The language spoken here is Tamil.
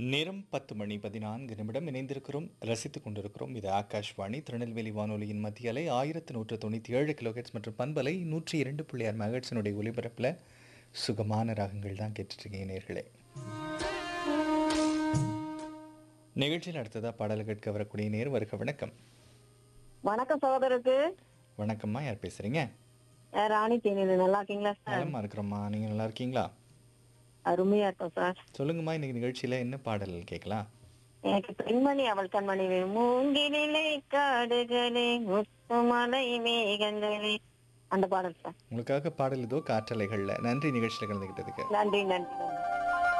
நேரம் பத்து மணி பதினான்கு நிமிடம் இணைந்திருக்கிறோம் ரசித்துக் கொண்டிருக்கிறோம் இது ஆகாஷ்வாணி திருநெல்வேலி வானொலியின் மத்திய அலை ஆயிரத்து நூற்று தொண்ணூற்றி ஏழு கிலோஹெட்ஸ் மற்றும் பண்பலை நூற்றி இரண்டு புள்ளி ஆறு மெகட்ஸினுடைய ஒலிபரப்பில் சுகமான ராகங்கள் தான் கேட்டுட்ருக்கீங்க நேர்களே நிகழ்ச்சியில் அடுத்ததாக பாடல் கேட்க வரக்கூடிய நேர் வருக வணக்கம் வணக்கம் சகோதரருக்கு வணக்கம்மா யார் பேசுறீங்க அஹ் ராணி தேனியில நல்லா இருக்கீங்களா சார் நலமா இருக்கிறோம்மா நீங்கள் நல்லா இருக்கீங்களா அருமையா இருக்கும் சார் சொல்லுங்கம்மா இன்னைக்கு நிகழ்ச்சியில் என்ன பாடல் கேட்கலாம் எனக்கு பெண்மணி அவள் கண்மணி வேணும் மூங்கிலே காடுகளே முத்துமலை மேகங்களே அந்த பாடல் சார் உங்களுக்காக பாடல் இதோ காற்றலைகளில் நன்றி நிகழ்ச்சியில் கலந்துக்கிட்டதுக்கு நன்றி நன்றி நன்றி